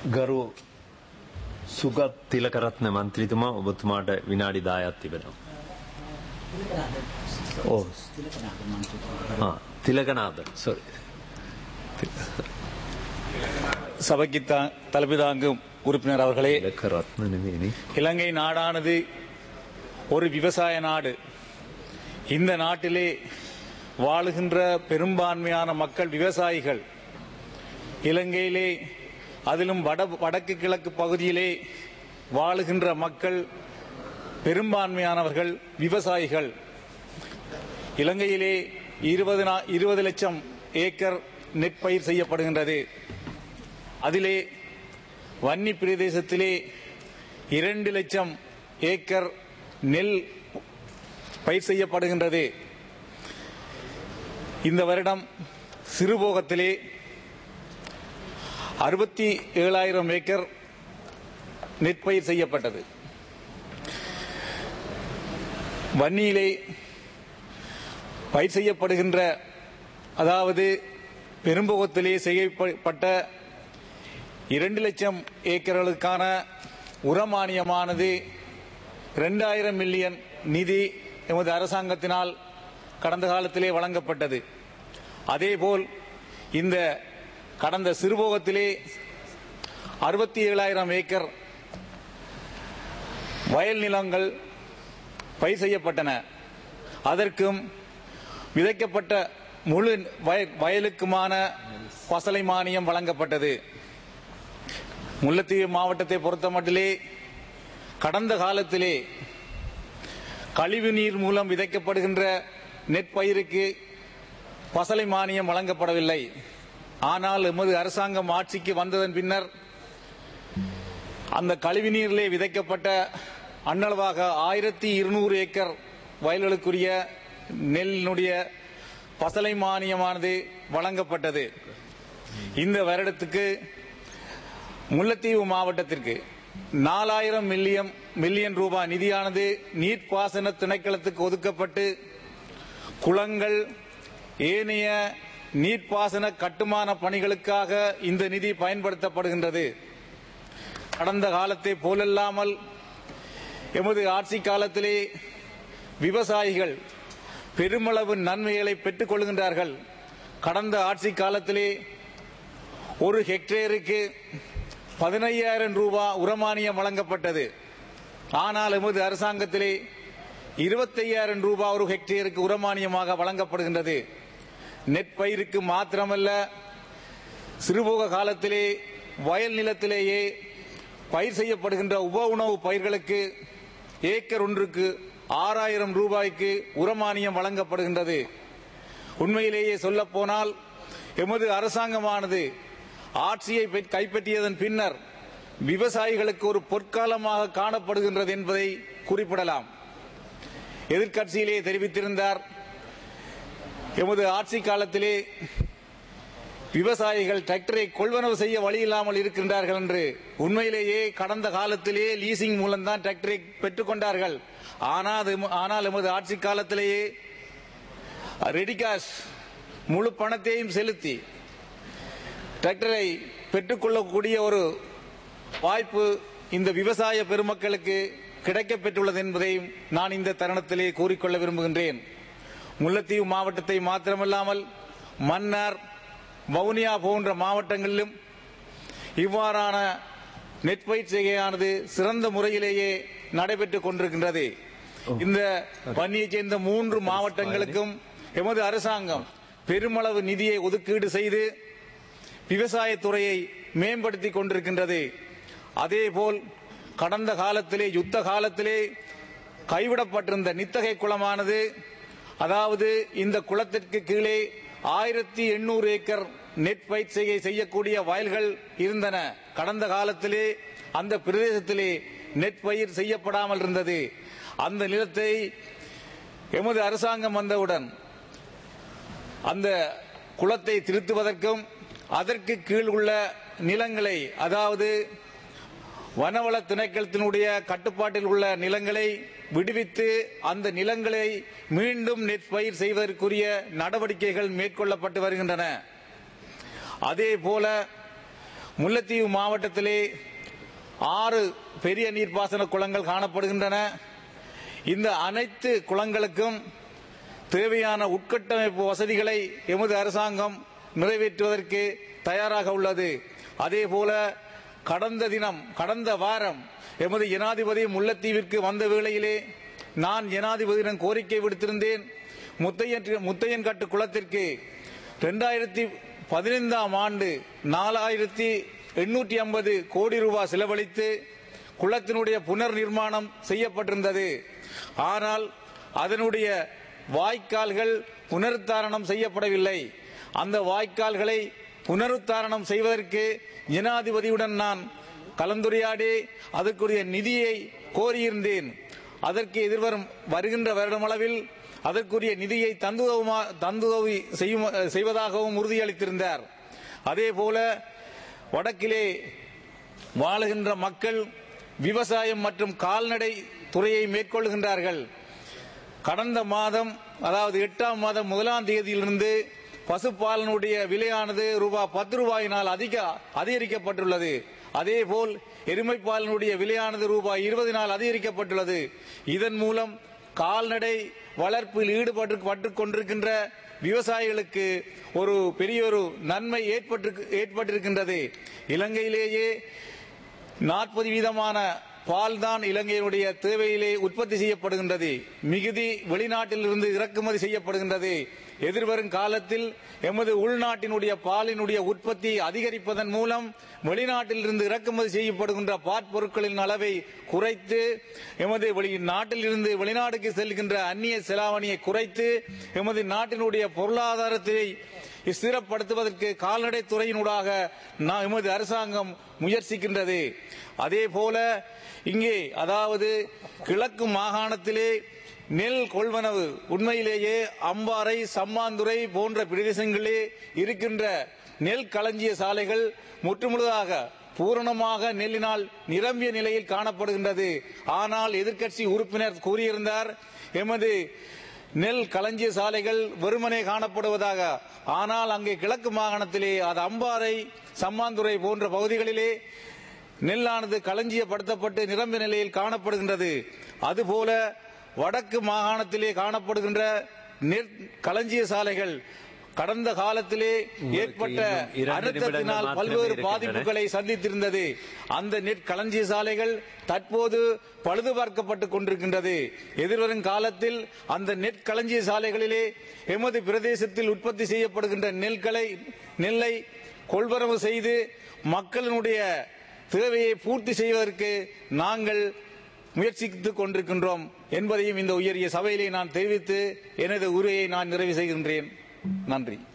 ගරු සුගත් තිලකරත්න මන්ත්‍රීතුමා ඔබතුමාට විනාඩි 10ක් තිබෙනවා. ඔව්. ආ තිලකනාද sorry. சபைக்கு த- தலைமை தாங்கும் உறுப்பினர் அவர்களே තිලකරත්න නෙවෙයිනේ. இலங்கை நாடானது ஒரு விவசாய நாடு இந்த நாட்டிலே வாழுகின்ற பெரும்பான்மையான மக்கள் விவசாயிகள் இலங்கையிலே அதிலும் வட வடக்கு கிழக்கு பகுதியிலே வாழுகின்ற மக்கள் பெரும்பான்மையானவர்கள் விவசாயிகள் இலங்கையிலே இருபது நா- இருபது லட்சம் ஏக்கர் நெற்பயிர் செய்யப்படுகின்றது அதிலே வன்னி பிரதேசத்திலே இரண்டு லட்சம் ஏக்கர் நெல் பயிர் செய்யப்படுகின்றது இந்த வருடம் சிறுபோகத்திலே அறுபத்தி ஏழாயிரம் ஏக்கர் நெற்பயிர் செய்யப்பட்டது வன்னியிலே பயிர் செய்யப்படுகின்ற அதாவது பெரும்புகத்திலே செய்யப்பட்ட இரண்டு லட்சம் ஏக்கர்களுக்கான உரமானியமானது இரண்டாயிரம் மில்லியன் நிதி எமது அரசாங்கத்தினால் கடந்த காலத்திலே வழங்கப்பட்டது அதேபோல் இந்த கடந்த சிறுபோகத்திலே அறுபத்தி ஏழாயிரம் ஏக்கர் வயல் நிலங்கள் பயிர் செய்யப்பட்டன அதற்கும் விதைக்கப்பட்ட முழு வய- வயலுக்குமான பசலை மானியம் வழங்கப்பட்டது முல்லைத்தீவு மாவட்டத்தை பொறுத்தமட்டிலே கடந்த காலத்திலே கழிவு நீர் மூலம் விதைக்கப்படுகின்ற நெற்பயிருக்கு பசலை மானியம் வழங்கப்படவில்லை ஆனால் எமது அரசாங்கம் ஆட்சிக்கு வந்ததன் பின்னர் அந்த கழிவு நீரிலே விதைக்கப்பட்ட அன்னளவாக ஆயிரத்தி இருநூறு ஏக்கர் வயல்களுக்குரிய நெல்லினுடைய பசலை மானியமானது வழங்கப்பட்டது இந்த வருடத்துக்கு முல்லைத்தீவு மாவட்டத்திற்கு நாலாயிரம் மில்லியன் மில்லியன் ரூபாய் நிதியானது நீர்ப்பாசன திணைக்களத்துக்கு ஒதுக்கப்பட்டு குளங்கள் ஏனைய நீர்ப்பாசன கட்டுமான பணிகளுக்காக இந்த நிதி பயன்படுத்தப்படுகின்றது கடந்த காலத்தை போலல்லாமல் எமது ஆட்சி காலத்திலே விவசாயிகள் பெருமளவு நன்மைகளை பெற்றுக் கொள்கின்றார்கள் கடந்த ஆட்சி காலத்திலே ஒரு ஹெக்டேருக்கு பதினையாயிரம் ரூபாய் உரமானியம் வழங்கப்பட்டது ஆனால் எமது அரசாங்கத்திலே இருபத்தையாயிரம் ரூபாய் ஒரு ஹெக்டேருக்கு உரமானியமாக வழங்கப்படுகின்றது நெற்பயிருக்கு மாத்திரமல்ல சிறுபோக காலத்திலே வயல் நிலத்திலேயே பயிர் செய்யப்படுகின்ற உப உணவு பயிர்களுக்கு ஏக்கர் ஒன்றுக்கு ஆறாயிரம் ரூபாய்க்கு உரமானியம் வழங்கப்படுகின்றது உண்மையிலேயே சொல்லப் போனால் எமது அரசாங்கமானது ஆட்சியை பெற்- கைப்பற்றியதன் பின்னர் விவசாயிகளுக்கு ஒரு பொற்காலமாக காணப்படுகின்றது என்பதை குறிப்பிடலாம் எதிர்க்கட்சியிலே தெரிவித்திருந்தார் எமது ஆட்சி காலத்திலே விவசாயிகள் டிராக்டரை கொள்வனவு செய்ய வழி இல்லாமல் இருக்கின்றார்கள் என்று உண்மையிலேயே கடந்த காலத்திலே லீசிங் மூலம்தான் டிராக்டரை பெற்றுக் கொண்டார்கள் ஆனால் எம- ஆனால் எமது ஆட்சி காலத்திலேயே ரெடி கேஷ் முழு பணத்தையும் செலுத்தி டிராக்டரை பெற்றுக்கொள்ளக்கூடிய ஒரு வாய்ப்பு இந்த விவசாய பெருமக்களுக்கு கிடைக்கப் பெற்றுள்ளது என்பதையும் நான் இந்த தருணத்திலே கூறிக்கொள்ள விரும்புகின்றேன் முல்லைத்தீவு மாவட்டத்தை மாத்திரமல்லாமல் மன்னார் வவுனியா போன்ற மாவட்டங்களிலும் இவ்வாறான நெற்பயிர் செய்கையானது சிறந்த முறையிலேயே நடைபெற்றுக் கொண்டிருக்கின்றது இந்த வன்னியைச் சேர்ந்த மூன்று மாவட்டங்களுக்கும் எமது அரசாங்கம் பெருமளவு நிதியை ஒதுக்கீடு செய்து விவசாயத்துறையை மேம்படுத்திக் கொண்டிருக்கின்றது அதேபோல் கடந்த காலத்திலே யுத்த காலத்திலே கைவிடப்பட்டிருந்த நித்தகை குளமானது அதாவது இந்த குளத்திற்கு கீழே ஆயிரத்தி எண்ணூறு ஏக்கர் நெற்பயிர் செய்கை செய்யக்கூடிய வயல்கள் இருந்தன கடந்த காலத்திலே அந்த பிரதேசத்திலே நெற்பயிர் செய்யப்படாமல் இருந்தது அந்த நிலத்தை எமது அரசாங்கம் வந்தவுடன் அந்த குளத்தை திருத்துவதற்கும் அதற்கு கீழ் உள்ள நிலங்களை அதாவது வனவள திணைக்களத்தினுடைய கட்டுப்பாட்டில் உள்ள நிலங்களை விடுவித்து அந்த நிலங்களை மீண்டும் நெற்பயிர் செய்வதற்குரிய நடவடிக்கைகள் மேற்கொள்ளப்பட்டு வருகின்றன அதே போல முல்லைத்தீவு மாவட்டத்திலே ஆறு பெரிய நீர்ப்பாசன குளங்கள் காணப்படுகின்றன இந்த அனைத்து குளங்களுக்கும் தேவையான உட்கட்டமைப்பு வசதிகளை எமது அரசாங்கம் நிறைவேற்றுவதற்கு தயாராக உள்ளது அதேபோல கடந்த தினம் கடந்த வாரம் எமது ஜனாதிபதி முல்லைத்தீவிற்கு வந்த வேளையிலே நான் ஜனாதிபதியிடம் கோரிக்கை விடுத்திருந்தேன் முத்தையன் முத்தையன்கட்டு குளத்திற்கு இரண்டாயிரத்தி பதினைந்தாம் ஆண்டு நாலாயிரத்தி எண்ணூற்றி ஐம்பது கோடி ரூபாய் செலவழித்து குளத்தினுடைய புனர் நிர்மாணம் செய்யப்பட்டிருந்தது ஆனால் அதனுடைய வாய்க்கால்கள் புனருத்தாரணம் செய்யப்படவில்லை அந்த வாய்க்கால்களை புனருத்தாரணம் செய்வதற்கு ஜனாதிபதியுடன் நான் கலந்துரையாடி அதற்குரிய நிதியை கோரியிருந்தேன் அதற்கு எதிர்வரும் வருகின்ற வருடமளவில் அதற்குரிய நிதியை தந்துதவுமா தந்துதவி செய்யும் செய்வதாகவும் உறுதியளித்திருந்தார் அதே போல வடக்கிலே வாழுகின்ற மக்கள் விவசாயம் மற்றும் கால்நடை துறையை மேற்கொள்கின்றார்கள் கடந்த மாதம் அதாவது எட்டாம் மாதம் முதலாம் தேதியிலிருந்து பசுப்பாலனுடைய விலையானது ரூபாய் பத்து ரூபாயினால் அதிக அதிகரிக்கப்பட்டுள்ளது அதேபோல் எருமைப்பாலினுடைய விலையானது ரூபாய் இருபது நாள் அதிகரிக்கப்பட்டுள்ளது இதன் மூலம் கால்நடை வளர்ப்பில் ஈடுபட்டு பட்டுக் கொண்டிருக்கின்ற விவசாயிகளுக்கு ஒரு பெரிய ஒரு நன்மை ஏற்பட்டு ஏற்பட்டிருக்கின்றது இலங்கையிலேயே நாற்பது வீதமான பால் தான் இலங்கையினுடைய தேவையிலே உற்பத்தி செய்யப்படுகின்றது மிகுதி வெளிநாட்டிலிருந்து இறக்குமதி செய்யப்படுகின்றது எதிர்வரும் காலத்தில் எமது உள்நாட்டினுடைய பாலினுடைய உற்பத்தி அதிகரிப்பதன் மூலம் வெளிநாட்டிலிருந்து இறக்குமதி செய்யப்படுகின்ற பாற்பொருட்களின் அளவை குறைத்து எமது வெளி நாட்டிலிருந்து வெளிநாடுக்கு செல்கின்ற அந்நிய செலாவணியை குறைத்து எமது நாட்டினுடைய பொருளாதாரத்தை ஸ்திரப்படுத்துவதற்கு கால்நடை துறையினூடாக நான் எமது அரசாங்கம் முயற்சிக்கின்றது அதே போல இங்கே அதாவது கிழக்கு மாகாணத்திலே நெல் கொள்வனவு உண்மையிலேயே அம்பாறை சம்மாந்துறை போன்ற பிரதேசங்களிலே இருக்கின்ற நெல் களஞ்சிய சாலைகள் முற்றுமுழுதாக பூரணமாக நெல்லினால் நிரம்பிய நிலையில் காணப்படுகின்றது ஆனால் எதிர்க்கட்சி உறுப்பினர் கூறியிருந்தார் எமது நெல் களஞ்சிய சாலைகள் வெறுமனே காணப்படுவதாக ஆனால் அங்கே கிழக்கு மாகாணத்திலே அது அம்பாறை சம்மாந்துறை போன்ற பகுதிகளிலே நெல்லானது களஞ்சியப்படுத்தப்பட்டு நிரம்பிய நிலையில் காணப்படுகின்றது அதுபோல வடக்கு மாகாணத்திலே காணப்படுகின்ற நெற் களஞ்சிய சாலைகள் கடந்த காலத்திலே ஏற்பட்ட இன்னும் இரண்டு அழுத்தத்தினால் நிமிடங்கள் பல்வேறு மாத்திரமே பாதிப்புகளை சந்தித்திருந்தது அந்த நெற்களஞ்சிய சாலைகள் தற்போது பழுதுபார்க்கப்பட்டுக் கொண்டிருக்கின்றது எதிர்வரும் காலத்தில் அந்த நெற்களஞ்சிய சாலைகளிலே எமது பிரதேசத்தில் உற்பத்தி செய்யப்படுகின்ற நெல்களை நெல்லை கொள்வரவு செய்து மக்களினுடைய தேவையை பூர்த்தி செய்வதற்கு நாங்கள் முயற்சித்துக் கொண்டிருக்கின்றோம் என்பதையும் இந்த உயரிய சபையிலே நான் தெரிவித்து எனது உரையை நான் நிறைவு செய்கின்றேன் நன்றி